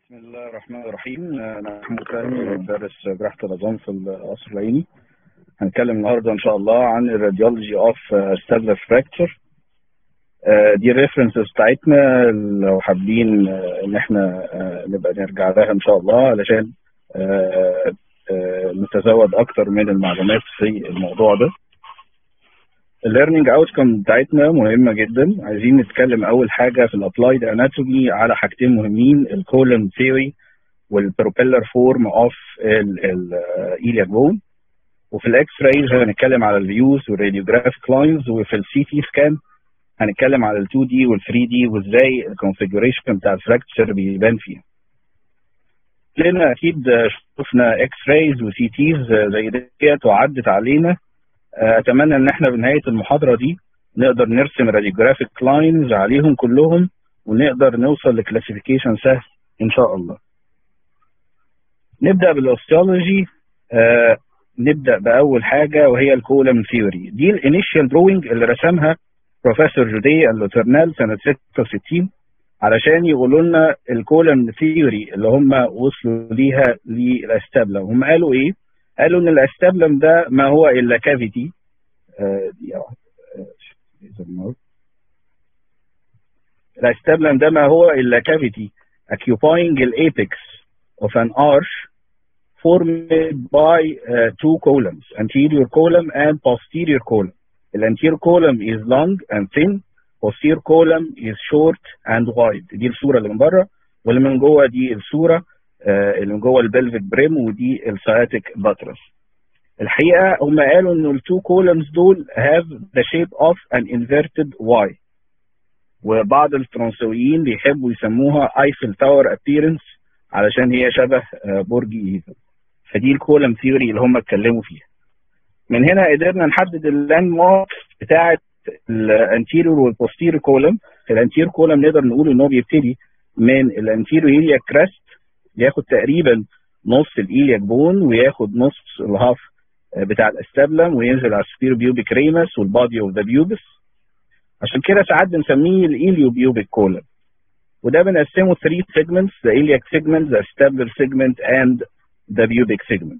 بسم الله الرحمن الرحيم انا محمود فهمي بدرس جراحه العظام في القصر العيني هنتكلم النهارده ان شاء الله عن الراديولوجي اوف ستابلر فراكتشر دي الريفرنسز بتاعتنا لو حابين ان احنا نبقى نرجع لها ان شاء الله علشان نتزود اكتر من المعلومات في الموضوع ده الليرنينج اوتكم بتاعتنا مهمه جدا عايزين نتكلم اول حاجه في الابلايد اناتومي على حاجتين مهمين الكولم ثيوري والبروبيلر فورم اوف الايلياك بون وفي الاكس رايز هنتكلم على الفيوز والراديوجرافيك لاينز وفي السي تي سكان هنتكلم على ال 2 دي وال 3 دي وازاي الكونفيجريشن بتاع الفراكتشر بيبان فيها لنا اكيد شفنا اكس رايز وسي تيز زي ديت وعدت علينا اتمنى ان احنا بنهايه المحاضره دي نقدر نرسم راديوجرافيك لاينز عليهم كلهم ونقدر نوصل لكلاسيفيكيشن سهل ان شاء الله نبدا بالاوستيولوجي آه نبدا باول حاجه وهي الكولم ثيوري دي الانيشال دروينج اللي رسمها بروفيسور جودي اللوترنال سنه 66 علشان يقولوا لنا الكولم ثيوري اللي هم وصلوا ليها للاستابلم هم قالوا ايه قالوا ان الاستابلم ده ما هو الا كافيتي الاستابلم ده ما هو الا كافيتي occupying the apex of an arch formed by uh, two columns anterior column and posterior column the anterior column is long and thin posterior column is short and wide دي الصوره اللي من بره واللي من جوه دي الصوره اللي من جوه البلفيك بريم ودي السciatic باترس الحقيقه هم قالوا انه التو كولمز دول have the shape of an inverted Y وبعض الفرنسويين بيحبوا يسموها ايفل تاور ابييرنس علشان هي شبه برج ايفل فدي الكولم ثيوري اللي هم اتكلموا فيها من هنا قدرنا نحدد اللاند مارك بتاعه الانتيريور والبوستيريور كولم الانتيريور كولم نقدر نقول ان هو بيبتدي من الانتيريور هيليا كراست ياخد تقريبا نص الايلياك بون وياخد نص الهاف بتاع الاستابلم وينزل على السبير بيوبيك ريمس والبادي اوف ذا بيوبس عشان كده ساعات بنسميه الايليو بيوبيك كولم وده بنقسمه 3 segments the iliac segment the stapler segment and the pubic segment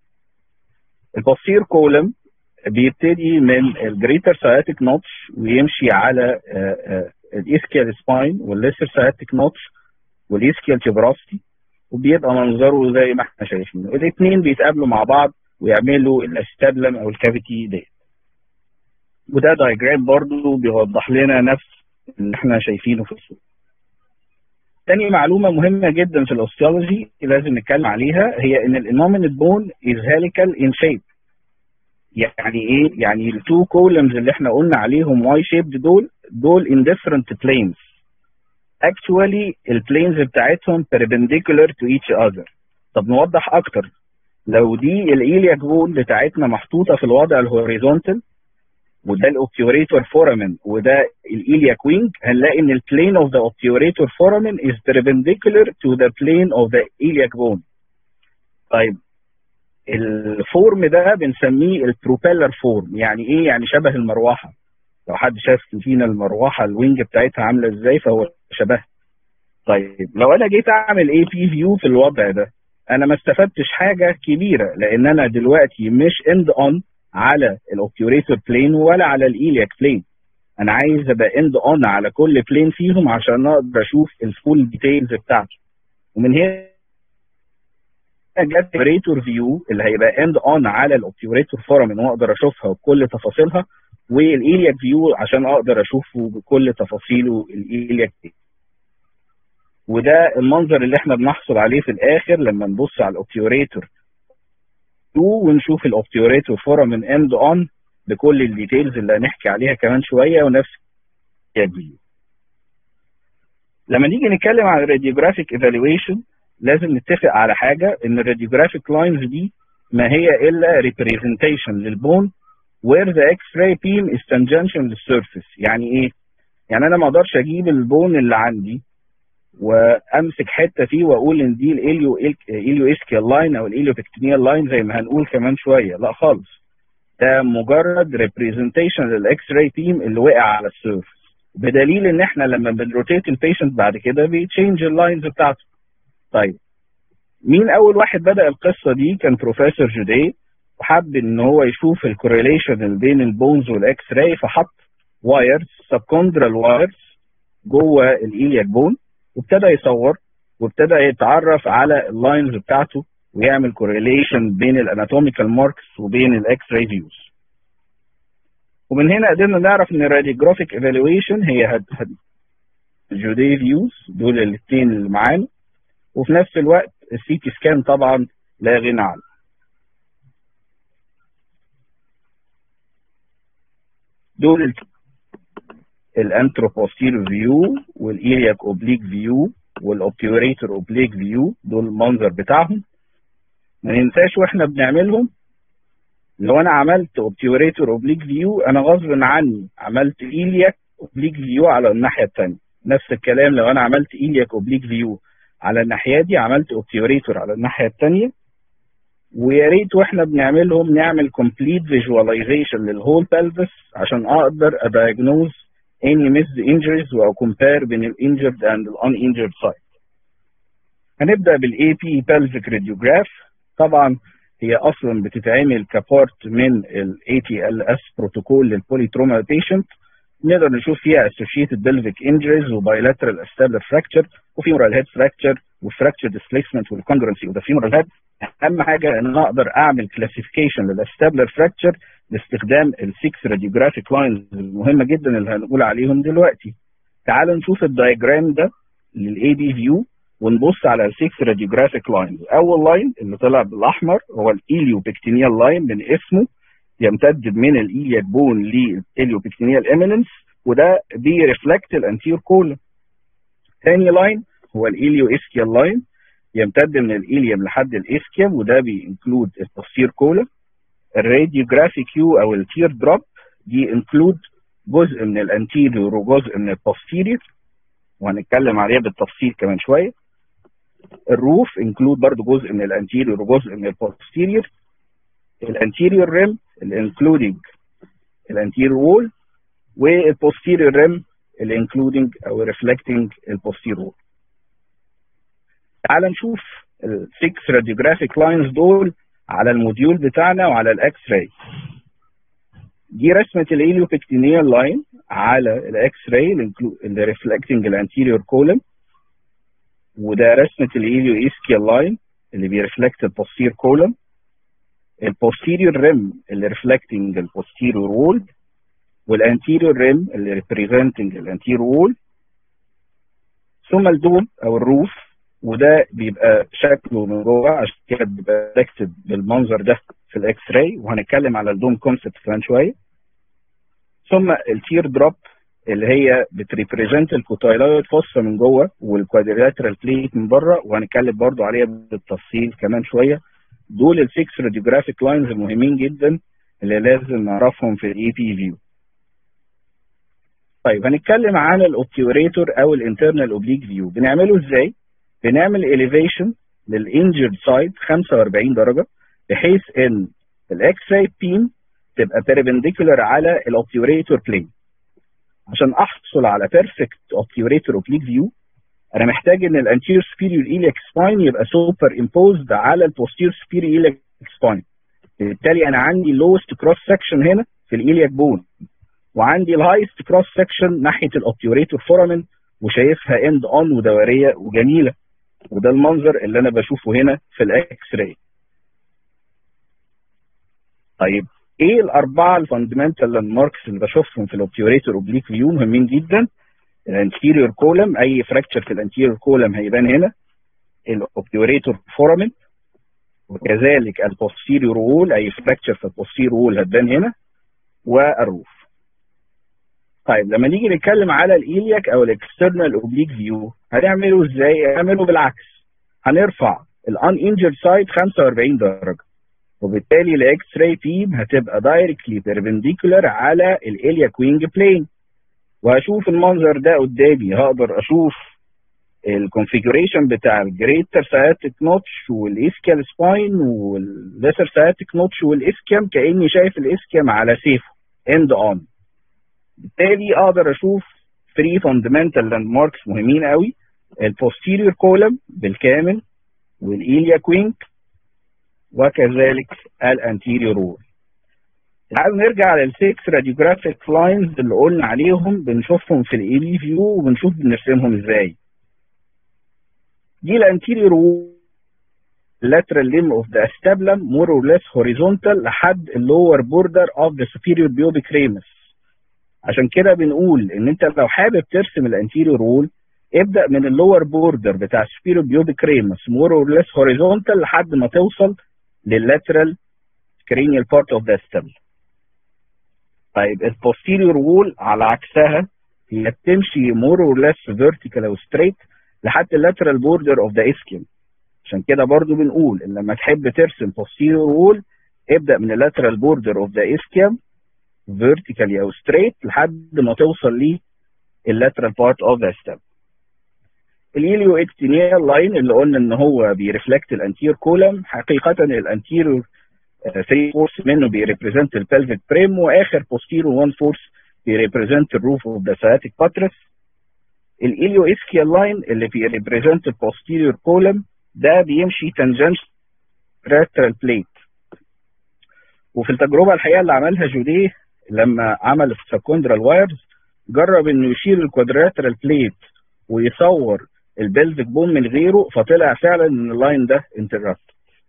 البوستير كولم بيبتدي من الجريتر سciatic نوتش ويمشي على الاسكيال سباين والليسر سciatic نوتش والاسكيال تيبراستي وبيبقى منظره زي ما احنا شايفين الاثنين بيتقابلوا مع بعض ويعملوا الاستابلم او الكافيتي ديت وده دايجرام برضو بيوضح لنا نفس اللي احنا شايفينه في الصوره تاني معلومه مهمه جدا في الاوستيولوجي لازم نتكلم عليها هي ان الانومينت بون از هاليكال ان شيب يعني ايه يعني التو كولمز اللي احنا قلنا عليهم واي شيبد دول دول in different planes actually البلينز بتاعتهم perpendicular to each other طب نوضح اكتر لو دي الايلياك بون بتاعتنا محطوطه في الوضع الهوريزونتال وده الاوبتيوريتور فورامين وده الايلياك وينج هنلاقي ان البلين اوف ذا اوبتيوريتور فورامين is perpendicular to the plane of the iliac bone طيب الفورم ده بنسميه البروبيلر فورم يعني ايه يعني شبه المروحه لو حد شاف فينا المروحه الوينج بتاعتها عامله ازاي فهو شبه طيب لو انا جيت اعمل اي بي فيو في الوضع ده انا ما استفدتش حاجه كبيره لان انا دلوقتي مش اند اون على الاوبتيوريتور بلين ولا على الايلياك بلين انا عايز ابقى اند اون على كل بلين فيهم عشان اقدر اشوف الفول ديتيلز بتاعته ومن هنا جت اوبتيوريتور فيو اللي هيبقى اند اون على الاوبتيوريتور فورامين واقدر اشوفها بكل تفاصيلها والايلياك فيو عشان اقدر اشوفه بكل تفاصيله الايلياك وده المنظر اللي احنا بنحصل عليه في الاخر لما نبص على الاوبتيوريتور 2 ونشوف الاوبتيوريتور فورامين اند اون بكل الديتيلز اللي هنحكي عليها كمان شويه ونفس فيو لما نيجي نتكلم عن الراديوجرافيك ايفالويشن لازم نتفق على حاجه ان الراديوجرافيك لاينز دي ما هي الا ريبريزنتيشن للبون where the X-ray beam is tangential للسيرفيس يعني ايه؟ يعني انا ما اقدرش اجيب البون اللي عندي وامسك حته فيه واقول ان دي الاليو اليو اسكيال لاين او الاليو بكتينيال لاين زي ما هنقول كمان شويه لا خالص ده مجرد ريبريزنتيشن للاكس راي بيم اللي وقع على السيرفيس بدليل ان احنا لما بنروتيت البيشنت بعد كده بيتشينج اللاينز بتاعته طيب مين اول واحد بدا القصه دي كان بروفيسور جودي وحب ان هو يشوف الكوريليشن بين البونز والاكس راي فحط وايرز سبكوندرال وايرز جوه الايلياك بون وابتدى يصور وابتدى يتعرف على اللاينز بتاعته ويعمل كوريليشن بين الاناتوميكال ماركس وبين الاكس راي فيوز ومن هنا قدرنا نعرف ان الراديوجرافيك ايفالويشن هي هد هد الجودي فيوز دول الاثنين اللي معانا وفي نفس الوقت السي تي سكان طبعا لا غنى عنه دول الانتروبوستير فيو والايلياك اوبليك فيو والاوبتيوريتور اوبليك فيو دول المنظر بتاعهم ما ننساش واحنا بنعملهم لو انا عملت اوبتيوريتور اوبليك فيو انا غصب عني عملت ايلياك اوبليك فيو على الناحيه الثانيه نفس الكلام لو انا عملت ايلياك اوبليك فيو على الناحيه دي عملت اوبتيوريتور على الناحيه الثانيه ويا ريت واحنا بنعملهم نعمل كومبليت فيجواليزيشن للهول بلفس عشان اقدر ادايجنوز اني missed injuries او كومبير بين الانجرد اند الان انجرد سايت هنبدا بالاي بي pelvic راديوجراف طبعا هي اصلا بتتعمل كبارت من الاي تي ال اس بروتوكول للبوليتروما بيشنت نقدر نشوف فيها associated pelvic injuries وبايلاترال استابلر فراكتشر وفيمورال هيد فراكتشر وفراكتشر ديسبيسمنت والكونجرنسي وذا فيمورال هيد اهم حاجه ان انا اقدر اعمل كلاسيفيكيشن للاستابلر فراكتشر باستخدام السكس راديوجرافيك لاينز المهمه جدا اللي هنقول عليهم دلوقتي تعالوا نشوف الدايجرام ده للاي بي فيو ونبص على السكس راديوجرافيك لاينز اول لاين اللي طلع بالاحمر هو الايليوبكتينيال لاين من اسمه يمتد من الايلياك بون للإليوبكتينيال اميننس وده بيرفلكت الانتير كولم ثاني لاين هو الايليو اسكيال لاين يمتد من الايليوم لحد الاسكيوم وده بينكلود البوستير كولم الراديوجرافي كيو او التير دروب دي انكلود جزء من الانتيريور وجزء من البوستيريور وهنتكلم عليها بالتفصيل كمان شويه الروف انكلود برضو جزء من الانتيريور وجزء من البوستيريور الانتيريور ريم الانكلودنج الانتيريور وول والبوستيريور ريم الانكلودنج او ريفلكتنج البوستيريور وول تعال نشوف السكس راديوجرافيك لاينز دول على الموديول بتاعنا وعلى الاكس راي دي رسمه الهيليوبكتينيال لاين على الاكس راي اللي ريفلكتنج الانتيريور كولم وده رسمه الهيليو اسكيال لاين اللي بيرفلكت البوستير كولم البوستيريور ريم اللي ريفلكتنج البوستيريور وول والانتيريور ريم اللي ريبريزنتنج الانتيريور وول ثم الدوم او الروف وده بيبقى شكله من جوه عشان كده بيبقى ريفلكتد بالمنظر ده في الاكس راي وهنتكلم على الدوم كونسبت كمان شويه ثم التير دروب اللي هي بتريبريزنت الكوتايلايد فوسا من جوه والكوادريلاترال بليت من بره وهنتكلم برضو عليها بالتفصيل كمان شويه دول السكس راديوجرافيك لاينز المهمين جدا اللي لازم نعرفهم في الاي بي فيو طيب هنتكلم عن الاوبتيوريتور او الانترنال اوبليك فيو بنعمله ازاي بنعمل elevation للانجرد سايد 45 درجه بحيث ان الاكس راي بيم تبقى perpendicular على الاوبتيوريتور بلين عشان احصل على بيرفكت اوبتيوريتور اوبليك فيو انا محتاج ان الانتير سبيريور ايليك سباين يبقى سوبر امبوزد على البوستير سبيريور ايليك سباين بالتالي انا عندي لوست كروس سكشن هنا في الايليك بون وعندي الهايست كروس سكشن ناحيه الاوبتيوريتور فورامن وشايفها اند اون ودوريه وجميله وده المنظر اللي انا بشوفه هنا في الاكس راي طيب ايه الاربعه الفاندمنتال لاند ماركس اللي بشوفهم في الاوبتيوريتور اوبليك فيو مهمين جدا الانتيريور كولم اي فراكتشر في الانتيريور كولم هيبان هنا الاوبتيوريتور فورامن وكذلك البوستيريور وول اي فراكتشر في البوستيريور وول هتبان هنا والروف طيب لما نيجي نتكلم على الايلياك او الاكسترنال اوبليك فيو هنعمله ازاي؟ هنعمله بالعكس هنرفع الان انجرد سايد 45 درجه وبالتالي الاكس راي بيم هتبقى دايركتلي بيربنديكولار على الالياك وينج بلين وهشوف المنظر ده قدامي هقدر اشوف الكونفيجريشن بتاع الجريتر سياتيك نوتش والاسكيال سباين والليسر سياتيك نوتش والاسكيام كاني شايف الاسكيام على سيفه اند اون بالتالي اقدر اشوف 3 فاندمنتال لاند ماركس مهمين قوي البوستيريور كولم بالكامل والايليا كوينك وكذلك الانتيريور وول تعالوا نرجع للسيكس راديوجرافيك لاينز اللي قلنا عليهم بنشوفهم في الاي بي فيو وبنشوف بنرسمهم ازاي دي الانتيريور وول lateral limb of the acetabulum more or less horizontal لحد lower border of the superior pubic ramus عشان كده بنقول ان انت لو حابب ترسم الانتيريور وول ابدا من اللور بوردر بتاع superior pubic ramus more or less horizontal لحد ما توصل لللاترال cranial part of the acetabulum طيب البوستيريور وول على عكسها هي بتمشي more or less vertical او straight لحد اللاترال border of the ischium عشان كده برضو بنقول ان لما تحب ترسم posterior wall ابدا من اللاترال بوردر اوف ذا ischium vertically او straight لحد ما توصل ليه اللاترال بارت اوف ذا stem اليليو اكتينيال لاين اللي قلنا ان هو بيرفلكت الانتير كولم حقيقه الانتيريور 3 فورس منه بيريبريزنت البلفيك بريم واخر posterior 1 فورس بيريبريزنت الروف اوف ذا sciatic buttress الاليو اسكيال لاين اللي بيريبريزنت البوستيريور كولم ده بيمشي تنجنش lateral بليت وفي التجربه الحقيقه اللي عملها جوديه لما عمل السكوندرال وايرز جرب انه يشيل الكوادراترال بليت ويصور البلفيك بوم من غيره فطلع فعلا ان اللاين ده انترابت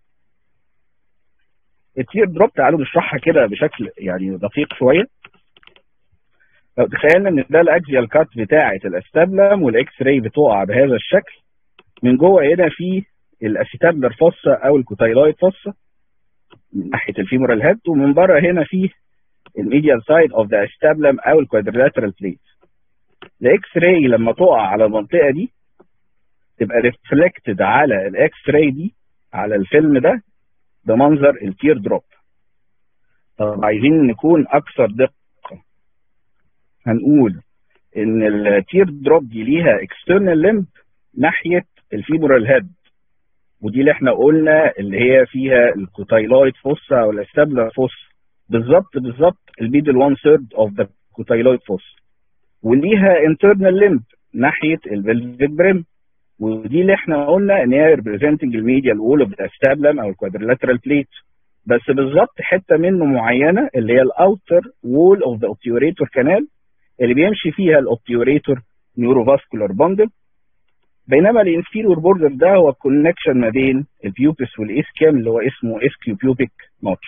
التير دروب تعالوا نشرحها كده بشكل يعني دقيق شويه لو تخيلنا ان ده الاكزيال كات بتاعه الاستابلم والاكس راي بتقع بهذا الشكل من جوه هنا في الاسيتابلر فوسا او الكوتايلايد فوسا من ناحيه الفيمورال هيد ومن بره هنا في الميديال سايد اوف ذا استابلم او الكوادريلاترال بليت الاكس راي لما تقع على المنطقه دي تبقى ريفلكتد على الاكس راي دي على الفيلم ده بمنظر التير دروب طب عايزين نكون اكثر دقه هنقول ان التير دروب دي ليها اكسترنال ليمب ناحيه الفيمورال هيد ودي اللي احنا قلنا اللي هي فيها الكوتايلويد فوسا او الاستابلر فوس بالظبط بالظبط الميدل 1 ثيرد اوف ذا كوتايلويد فوس وليها انترنال ليمب ناحيه الفيلفيك بريم ودي اللي احنا قلنا ان هي ريبريزنتنج الميديال وول اوف ذا استابلم او الكوادريلاترال بليت بس بالظبط حته منه معينه اللي هي الاوتر وول اوف ذا اوبتيوريتور كانال اللي بيمشي فيها الاوبتيوريتور نيوروفاسكولار باندل بينما الانفيريور بوردر ده هو الكونكشن ما بين البيوبس والاسكيم اللي هو اسمه اسكيو بيوبيك نوتش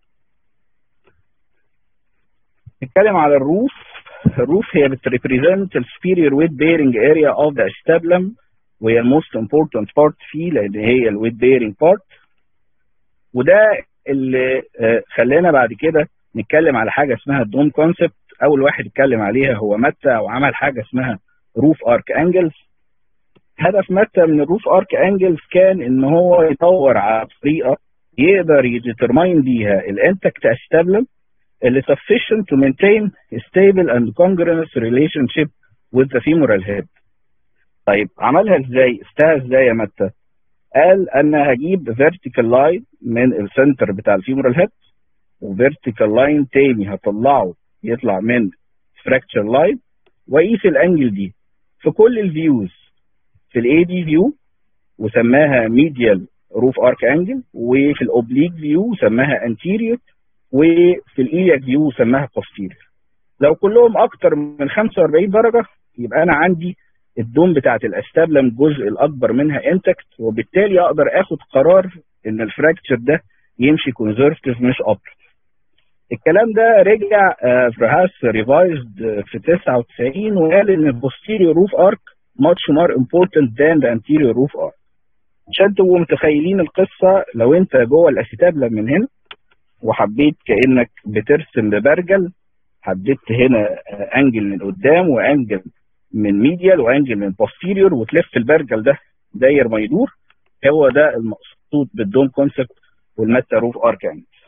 نتكلم على الروف الروف هي بتريبريزنت السبيريور ويت بيرنج اريا اوف ذا استابلم وهي الموست امبورتنت بارت فيه لان هي الويت بيرنج بارت وده اللي خلانا بعد كده نتكلم على حاجه اسمها الدوم كونسبت اول واحد اتكلم عليها هو متى وعمل حاجه اسمها روف ارك انجلز هدف متى من الروف ارك انجلز كان ان هو يدور على طريقه يقدر يديترماين بيها الانتكت استابلم اللي sufficient to maintain a stable and congruous relationship with the femoral head. طيب عملها ازاي؟ استها ازاي يا متى؟ قال انا هجيب vertical line من السنتر بتاع الفيمورال هيد وفيرتيكال لاين تاني هطلعه يطلع من fracture line واقيس الانجل دي في كل الفيوز في الاي دي فيو وسماها ميديال روف ارك انجل وفي الاوبليك فيو سماها انتيريور وفي الايلياك فيو سماها posterior لو كلهم اكتر من 45 درجه يبقى انا عندي الدوم بتاعت الاستابلم الجزء الاكبر منها انتكت وبالتالي اقدر اخد قرار ان الفراكتشر ده يمشي كونزرفتيف مش ابر الكلام ده رجع فراهاس ريفايزد في 99 وقال ان البوستيريور روف ارك much more important than the anterior roof arc عشان تبقوا متخيلين القصه لو انت جوه الاسيتابلم من هنا وحبيت كانك بترسم ببرجل حددت هنا انجل من قدام وانجل من ميديال وانجل من بوستيريور وتلف البرجل ده داير ما يدور هو ده المقصود بالدوم كونسبت والمتا روف ارك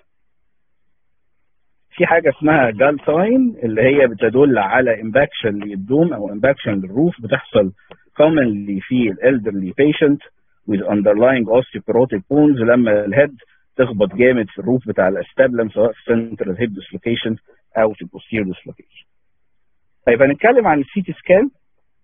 في حاجه اسمها جال ساين اللي هي بتدل على امباكشن للدوم او امباكشن للروف بتحصل commonly في الالدرلي patient with underlying osteoporotic bones لما الهيد تخبط جامد في الروف بتاع الاستابلم سواء في central hip dislocation او في posterior dislocation. طيب هنتكلم عن السي تي سكان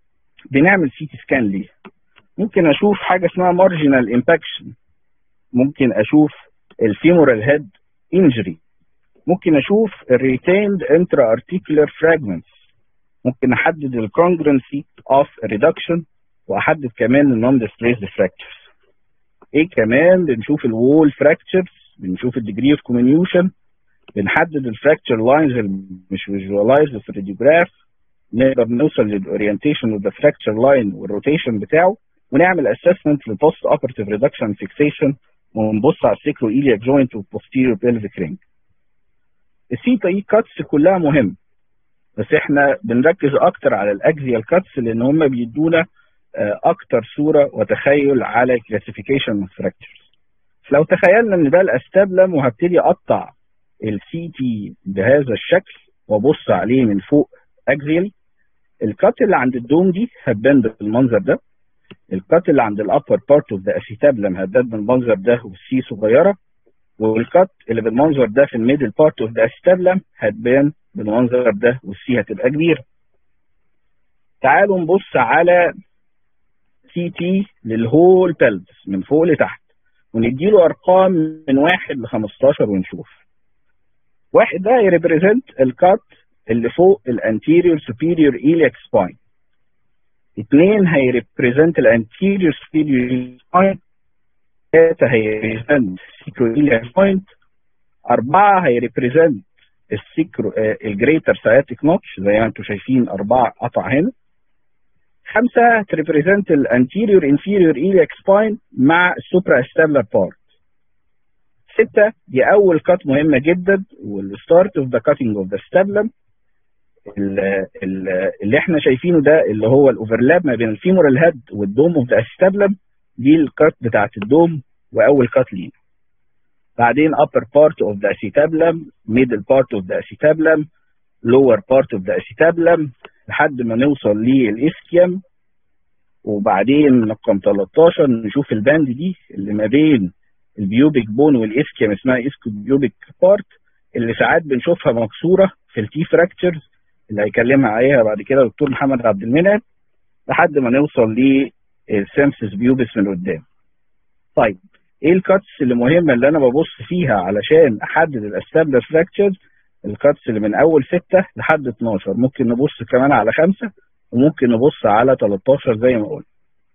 بنعمل سي تي سكان ليه ممكن اشوف حاجه اسمها مارجنال امباكشن ممكن اشوف الفيمورال هيد انجري ممكن اشوف الريتيند انترا ارتيكولار فراجمنتس ممكن احدد الكونجرنسي اوف ريدكشن واحدد كمان النون ديسبليسد فراكتشرز ايه كمان بنشوف الوول فراكتشرز بنشوف الديجري اوف كومينيوشن بنحدد الفراكتشر لاينز اللي مش فيجوالايز في الراديوجراف نقدر نوصل للاورينتيشن اوف ذا فراكتشر لاين والروتيشن بتاعه ونعمل اسسمنت للبوست اوبرتيف ريدكشن فيكسيشن ونبص على السيكرو ايلياك جوينت والبوستيريور بيلفيك رينج السيتا اي كاتس كلها مهم بس احنا بنركز اكتر على الاكزيال كاتس لان هم بيدونا اكتر صوره وتخيل على كلاسيفيكيشن اوف فراكتشرز لو تخيلنا ان ده الاستابلم وهبتدي اقطع السي تي بهذا الشكل وابص عليه من فوق اكزيال الكات اللي عند الدوم دي هتبان بالمنظر ده الكات اللي عند الابر بارت اوف ذا اسيتابلم هتبان بالمنظر ده والسي صغيره والكات اللي بالمنظر ده في الميدل بارت اوف ذا اسيتابلم هتبان بالمنظر ده والسي هتبقى كبيره تعالوا نبص على سي تي للهول بلبس من فوق لتحت ونديله ارقام من واحد ل 15 ونشوف واحد ده يريبريزنت الكات اللي فوق الانتيريور سوبيريور ايليك سباين اثنين هيريبريزنت الانتيريور سوبيريور سباين ثلاثة هيريبريزنت سيكرو ايليك بوينت أربعة هيريبريزنت السيكرو الجريتر سياتيك نوتش زي ما انتم شايفين أربعة قطع هنا خمسة تريبريزنت الانتيريور انفيريور ايليك سباين مع السوبرا استابلر بارت ستة دي أول كات مهمة جدا والستارت اوف ذا كاتنج اوف ذا ستابلم اللي احنا شايفينه ده اللي هو الاوفرلاب ما بين الفيمورال هيد والدوم اوف ذا استابلم دي الكات بتاعت الدوم واول كات ليه بعدين upper part of the acetabulum middle part of the acetabulum lower part of the acetabulum لحد ما نوصل للاسكيم وبعدين رقم 13 نشوف الباند دي اللي ما بين البيوبيك بون والاسكيم اسمها اسكو بيوبيك بارت اللي ساعات بنشوفها مكسوره في التي فراكتشرز اللي هيكلمها عليها بعد كده دكتور محمد عبد المنعم لحد ما نوصل للسيمسس بيوبس من قدام. طيب ايه الكاتس اللي مهمه اللي انا ببص فيها علشان احدد الاستابلر فراكتشرز الكاتس اللي من اول 6 لحد 12 ممكن نبص كمان على 5 وممكن نبص على 13 زي ما قلنا.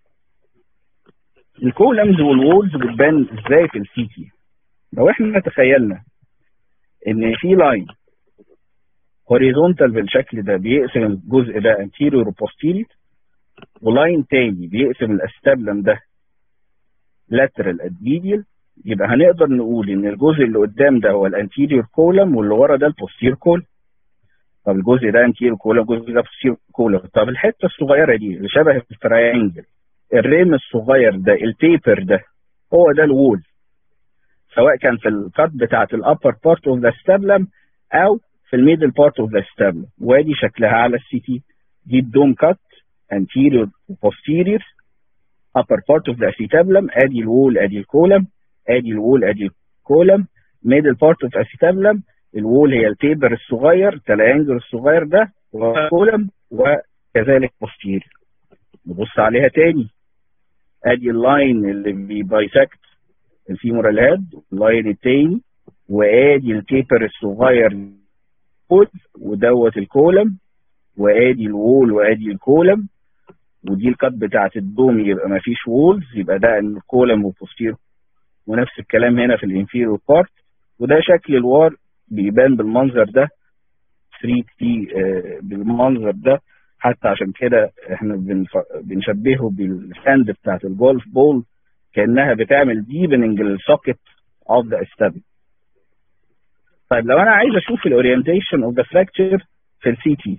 الكولمز والوولز بتبان ازاي في السي تي لو احنا تخيلنا ان في لاين هوريزونتال بالشكل ده بيقسم الجزء ده انتيريور وبوستيريور ولاين تاني بيقسم الاستابلم ده لاترال ادميديال يبقى هنقدر نقول ان الجزء اللي قدام ده هو الانتيريور كولم واللي ورا ده البوستير كولم طب الجزء ده انتيريور كولم الجزء ده بوستير كولم طب الحته الصغيره دي اللي شبه التراينجل الريم الصغير ده التيبر ده هو ده الوول سواء كان في الكات بتاعت الابر بارت اوف ذا ستابلم او في الميدل بارت اوف ذا ستابلم وادي شكلها على السي تي دي الدوم كات anterior وposterior upper part of the acetabulum ادي الوول ادي الكولم ادي الوول ادي الكولم middle part of acetabulum الوول هي التيبر الصغير التلانجل الصغير ده والكولم وكذلك posterior نبص عليها تاني ادي اللاين اللي بيبايسكت الفيمورال هيد اللاين التاني وادي التيبر الصغير ودوت الكولم وادي الوول وادي الكولم ودي الكات بتاعت الدوم يبقى ما فيش وولز يبقى ده الكولم وبوستير ونفس الكلام هنا في الانفيريور بارت وده شكل الوار بيبان بالمنظر ده 3 تي بالمنظر ده حتى عشان كده احنا بنشبهه بالساند بتاعت الجولف بول كانها بتعمل ديبننج للسوكت اوف ذا استابل طيب لو انا عايز اشوف الاورينتيشن اوف ذا فراكتشر في السي تي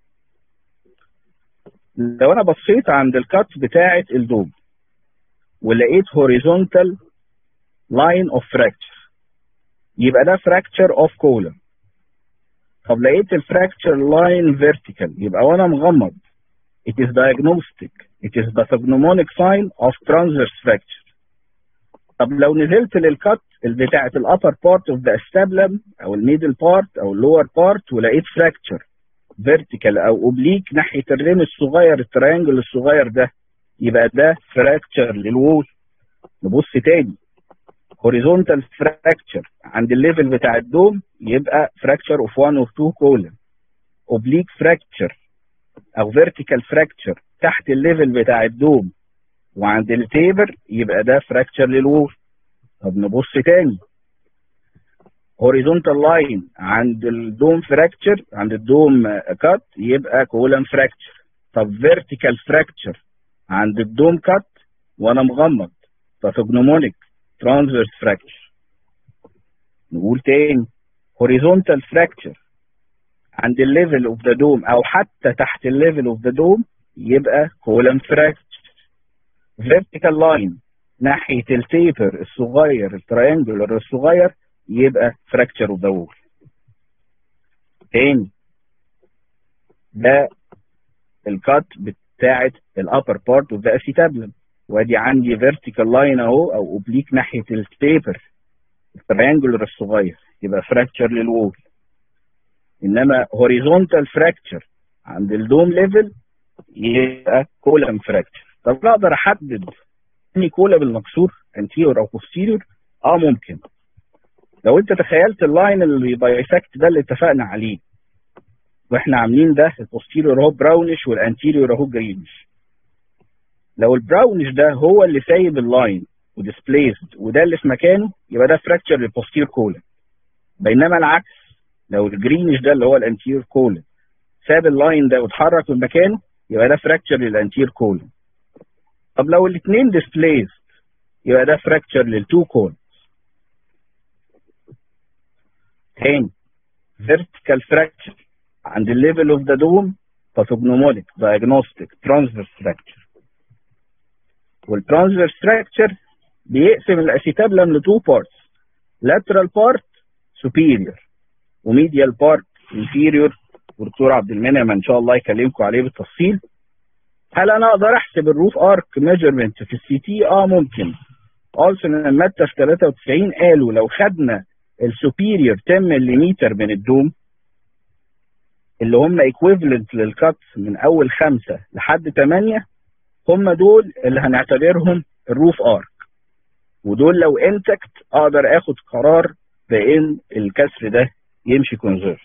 لو انا بصيت عند الكات بتاعه الدوم ولقيت هوريزونتال لاين اوف فراكتشر يبقى ده فراكتشر اوف كولم طب لقيت الفراكتشر لاين فيرتيكال يبقى وانا مغمض it is diagnostic it is the pathognomonic sign of transverse fracture طب لو نزلت للكات بتاعه الابر بارت اوف ذا استابلم او الميدل بارت او اللور بارت ولقيت فراكتشر فيرتيكال او اوبليك ناحيه الريم الصغير التريانجل الصغير ده يبقى ده فراكتشر للوول نبص تاني هوريزونتال فراكتشر عند الليفل بتاع الدوم يبقى فراكتشر اوف 1 اوف 2 كولن اوبليك فراكتشر او فيرتيكال فراكتشر تحت الليفل بتاع الدوم وعند التيبر يبقى ده فراكتشر للوول طب نبص تاني هوريزونتال لاين عند الدوم فراكتشر عند الدوم كات يبقى كولم فراكتشر طب فيرتيكال فراكتشر عند الدوم كات وانا مغمض باثوجنومونيك ترانسفيرس فراكتشر نقول تاني هوريزونتال فراكتشر عند الليفل اوف ذا دوم او حتى تحت الليفل اوف ذا دوم يبقى كولم فراكتشر فيرتيكال لاين ناحيه التيبر الصغير التريانجولر الصغير يبقى فراكتشر اوف ذا وول تاني ده الكات بتاعت الابر بارت اوف ذا اسيتابلم وادي عندي فيرتيكال لاين اهو او اوبليك ناحيه التيبر التريانجولر الصغير يبقى فراكتشر للوول انما هوريزونتال فراكتشر عند الدوم ليفل يبقى كولم فراكتشر طب اقدر احدد اني كولم المكسور انتيريور او بوستيريور اه ممكن لو انت تخيلت اللاين اللي بايسكت ده اللي اتفقنا عليه واحنا عاملين ده البوستيريور اهو براونش والانتيريور اهو جرينش لو البراونش ده هو اللي سايب اللاين وديسبليسد وده اللي في مكانه يبقى ده فراكتشر للبوستير كولن بينما العكس لو الجرينش ده اللي هو الانتير كولن ساب اللاين ده واتحرك من مكانه يبقى ده فراكتشر للانتير كولن طب لو الاثنين ديسبليسد يبقى ده فراكتشر للتو كولن تاني vertical fracture عند الليفل اوف ذا دوم باثوجنوموليك diagnostic transverse fracture والترانسفيرس structure بيقسم الاسيتابلم لتو بارتس lateral part superior وميديال بارت inferior والدكتور عبد المنعم ان شاء الله يكلمكم عليه بالتفصيل هل انا اقدر احسب الروف ارك ميجرمنت في السي تي اه ممكن اولسون المادة في 93 قالوا لو خدنا السوبيريور 10 ملم من الدوم اللي هم ايكويفالنت للكات من اول خمسة لحد 8 هم دول اللي هنعتبرهم الروف ارك ودول لو انتكت اقدر اخد قرار بان الكسر ده يمشي كونزرت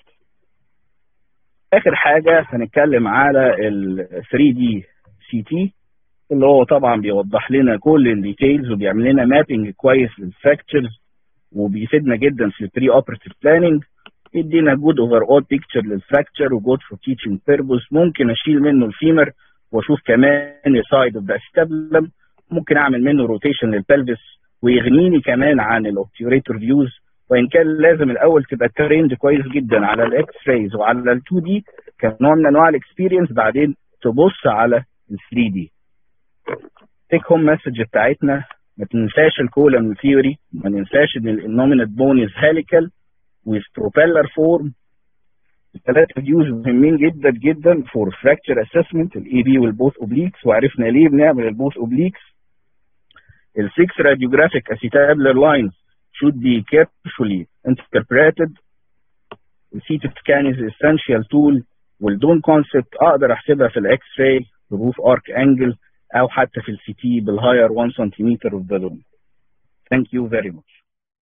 اخر حاجه هنتكلم على ال 3 دي سي تي اللي هو طبعا بيوضح لنا كل الديتيلز وبيعمل لنا مابنج كويس للفراكتشرز وبيفيدنا جدا في البري اوبرتيف بلاننج يدينا جود اوفر اول بيكتشر للفراكتشر وجود فور تيتشنج بيربوس ممكن اشيل منه الفيمر واشوف كمان السايد اوف ذا استابلم ممكن اعمل منه روتيشن للبلفس ويغنيني كمان عن الاوبتيوريتور فيوز وان كان لازم الاول تبقى تريند كويس جدا على الاكس رايز وعلى ال 2 دي كنوع من انواع الاكسبيرينس بعدين تبص على ال 3 دي تيك هوم مسج بتاعتنا ما تنساش الكولم ثيوري ما ننساش ان النومينت بون از هاليكال with propeller form الثلاثة فيوز مهمين جدا جدا فور فراكتشر اسسمنت الاي بي والبوث اوبليكس وعرفنا ليه بنعمل البوث اوبليكس السكس راديوجرافيك اسيتابلر لاينز should be carefully interpreted CT scan is essential tool والدون كونسبت اقدر احسبها في الاكس راي بروف ارك انجل او حتى في السي تي بالهاير 1 سنتيمتر اوف ذا دون Thank you very much.